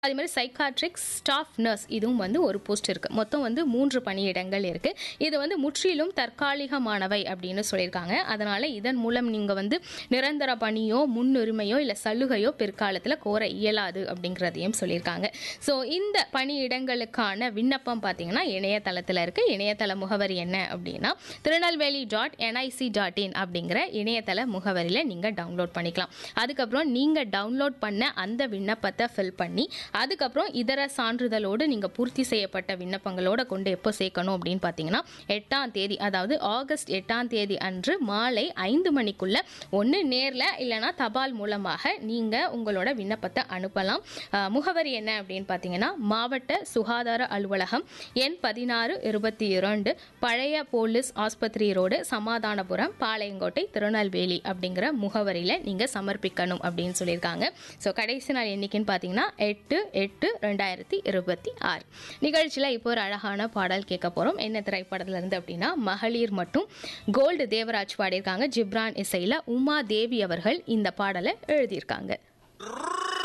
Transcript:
அதே மாதிரி psychiatric staff nurse இதுவும் வந்து ஒரு போஸ்ட் இருக்குது மொத்தம் வந்து மூன்று பணியிடங்கள் இருக்குது இது வந்து முற்றிலும் தற்காலிகமானவை அப்படின்னு சொல்லியிருக்காங்க அதனால் இதன் மூலம் நீங்கள் வந்து நிரந்தர பணியோ முன்னுரிமையோ இல்லை சலுகையோ பிற்காலத்தில் கோர இயலாது அப்படிங்கிறதையும் சொல்லியிருக்காங்க ஸோ இந்த பணியிடங்களுக்கான விண்ணப்பம் பார்த்தீங்கன்னா இணையதளத்தில் இருக்குது இணையதள முகவரி என்ன அப்படின்னா Tirunelveli dot NIC dot in அப்படிங்கிற இணையதள முகவரியில் நீங்கள் டவுன்லோட் பண்ணிக்கலாம் அதுக்கப்புறம் நீங்கள் டவுன்லோட் பண்ண அந்த விண்ணப்பத்தை ஃபில் பண்ணி அதுக்கப்புறம் இதர சான்றிதழோடு நீங்கள் பூர்த்தி செய்யப்பட்ட விண்ணப்பங்களோட கொண்டு எப்போ சேர்க்கணும் அப்படின்னு பார்த்தீங்கன்னா எட்டாம் தேதி அதாவது ஆகஸ்ட் எட்டாம் தேதி அன்று மாலை ஐந்து மணிக்குள்ள ஒன்று நேரில் இல்லைனா தபால் மூலமாக நீங்கள் உங்களோட விண்ணப்பத்தை அனுப்பலாம் அஹ், முகவரி என்ன அப்படின்னு பார்த்தீங்கன்னா மாவட்ட சுகாதார அலுவலகம் எண் பதினாறு இருபத்தி இரண்டு பழைய போலீஸ் ஆஸ்பத்திரி ரோடு சமாதானபுரம் பாளையங்கோட்டை திருநெல்வேலி அப்படிங்கிற முகவரியில் நீங்கள் சமர்ப்பிக்கணும் அப்படின்னு சொல்லியிருக்காங்க ஸோ கடைசி நாள் என்னைக்குன்னு பார்த்தீங்கன்னா எட்டு எட்டு ரெண்டாயிரத்தி இருபத்தி ஆறு நிகழ்ச்சியில் இப்போ ஒரு அழகான பாடல் கேட்க போகிறோம் என்ன திரைப்படத்துல இருந்து அப்படின்னா மகளிர் மட்டும் கோல்டு தேவராஜ் பாடியிருக்காங்க ஜிப்ரான் இசையில் உமா தேவி அவர்கள் இந்த பாடலை எழுதியிருக்காங்க